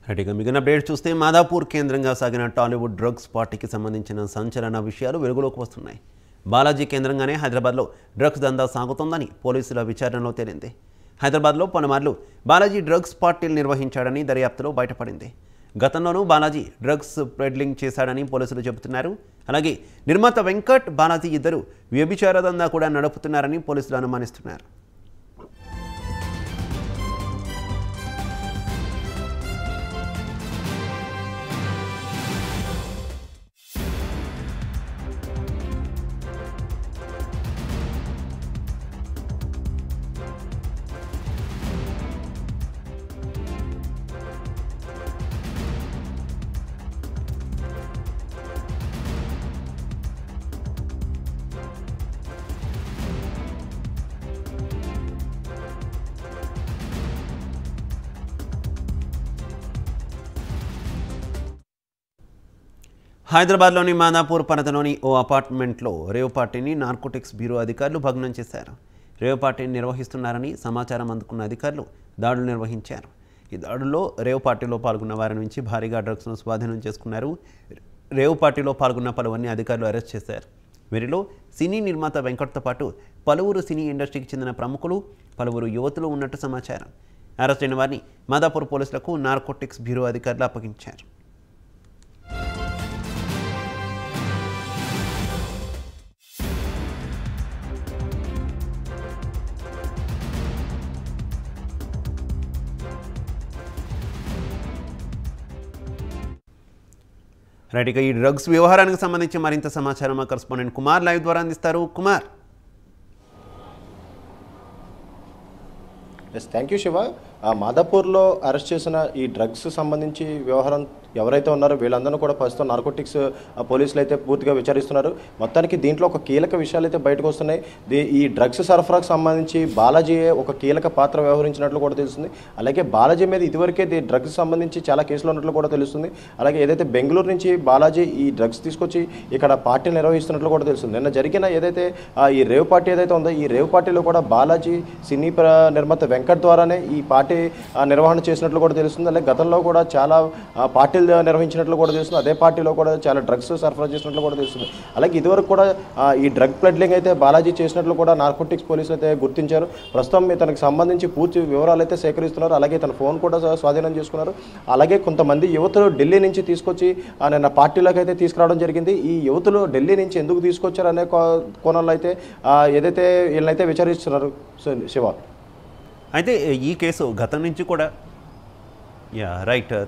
right ఇక మిగిలిన update చూస్తే మాదాపూర్ కేంద్రంగా సాగిన టాలీవుడ్ డ్రగ్స్ పార్టీకి సంబంధించిన సంచలన విషయాలు వెలుగులోకి వస్తున్నాయి బాలాజీ కేంద్రంగానే హైదరాబాద్లో డ్రగ్స్ దందా సాగుతోందని పోలీసుల విచారణలో తేలింది హైదరాబాద్లో పలుమార్లు బాలాజీ డ్రగ్స్ పార్టీలు నిర్వహించాడని దర్యాప్తులో బయటపడింది గతంలోనూ బాలాజీ డ్రగ్స్ పెడ్లింగ్ చేశాడని పోలీసులు చెబుతున్నారు అలాగే నిర్మాత వెంకట్ బాలాజీ ఇద్దరు వ్యభిచార దందా కూడా నడుపుతున్నారని పోలీసులు అనుమానిస్తున్నారు హైదరాబాద్లోని మాదాపూర్ పరిధిలోని ఓ అపార్ట్మెంట్లో రేవ్ పార్టీని నార్కోటిక్స్ బ్యూరో అధికారులు భగ్నం చేశారు రేవ్ పార్టీని నిర్వహిస్తున్నారని సమాచారం అందుకున్న అధికారులు దాడులు నిర్వహించారు ఈ దాడుల్లో రేవ్ పార్టీలో పాల్గొన్న వారి నుంచి భారీగా డ్రగ్స్ను స్వాధీనం చేసుకున్నారు రేవ్ పార్టీలో పాల్గొన్న పలువురిని అధికారులు అరెస్ట్ చేశారు వీరిలో సినీ నిర్మాత వెంకట్తో పాటు పలువురు సినీ ఇండస్ట్రీకి చెందిన ప్రముఖులు పలువురు యువతులు ఉన్నట్టు సమాచారం అరెస్ట్ అయిన వారిని మాదాపూర్ పోలీసులకు నార్కోటిక్స్ బ్యూరో అధికారులు అప్పగించారు రైట్ ఇక ఈ డ్రగ్స్ వ్యవహారానికి సంబంధించి మరింత సమాచారం మా కరస్పాండెంట్ కుమార్ లైవ్ ద్వారా అందిస్తారు Kumar yes thank you Shiva ఆ మాదాపూర్లో అరెస్ట్ చేసిన ఈ డ్రగ్స్ సంబంధించి వ్యవహారం ఎవరైతే ఉన్నారో వీళ్ళందరూ కూడా ప్రస్తుతం నార్కోటిక్స్ పోలీసులు అయితే పూర్తిగా విచారిస్తున్నారు మొత్తానికి దీంట్లో ఒక కీలక విషయాలు అయితే బయటకు వస్తున్నాయి దీ ఈ డ్రగ్స్ సరఫరాకు సంబంధించి బాలాజీ ఒక కీలక పాత్ర వ్యవహరించినట్లు కూడా తెలుస్తుంది అలాగే బాలాజీ మీద ఇదివరకే దీ డ్రగ్స్ సంబంధించి చాలా కేసులు ఉన్నట్లు కూడా తెలుస్తుంది అలాగే ఏదైతే బెంగళూరు నుంచి బాలాజీ ఈ డ్రగ్స్ తీసుకొచ్చి ఇక్కడ పార్టీలు నిర్వహిస్తున్నట్లు కూడా తెలుస్తుంది నిన్న జరిగిన ఏదైతే ఆ, ఈ రేవ్ పార్టీ ఏదైతే ఉందో ఈ రేవ్ పార్టీలో కూడా బాలాజీ సినీ ప్ర నిర్మాత వెంకట్ ద్వారానే ఈ పార్టీ ఆ, నిర్వహణ చేసినట్లు కూడా తెలుస్తుంది అలాగే గతంలో కూడా చాలా ఆ, పార్టీలు నిర్వహించినట్లు కూడా తెలుస్తుంది అదే పార్టీలో కూడా చాలా డ్రగ్స్ సరఫరా చేసినట్లు కూడా తెలుస్తుంది అలాగే ఇదివరకు కూడా ఆ, ఈ డ్రగ్ ప్లడ్లింగ్ అయితే బాలాజీ చేసినట్లు కూడా నార్కోటిక్స్ పోలీసులు అయితే గుర్తించారు ప్రస్తుతం తనకు సంబంధించి పూర్తి వివరాలు అయితే సేకరిస్తున్నారు అలాగే తన ఫోన్ కూడా స్వా- స్వాధీనం చేసుకున్నారు అలాగే కొంతమంది యువతులు ఢిల్లీ నుంచి తీసుకొచ్చి ఆ, నిన్న పార్టీలోకి అయితే తీసుకురావడం జరిగింది ఈ యువతులు ఢిల్లీ నుంచి ఎందుకు తీసుకొచ్చారు అనే కో- కోణంలో అయితే ఆ, ఏదైతే వీళ్ళనైతే విచారిస్తున్నారు సో- శివ అయితే ఈ కేసు గతం నుంచి కూడా యా రైట్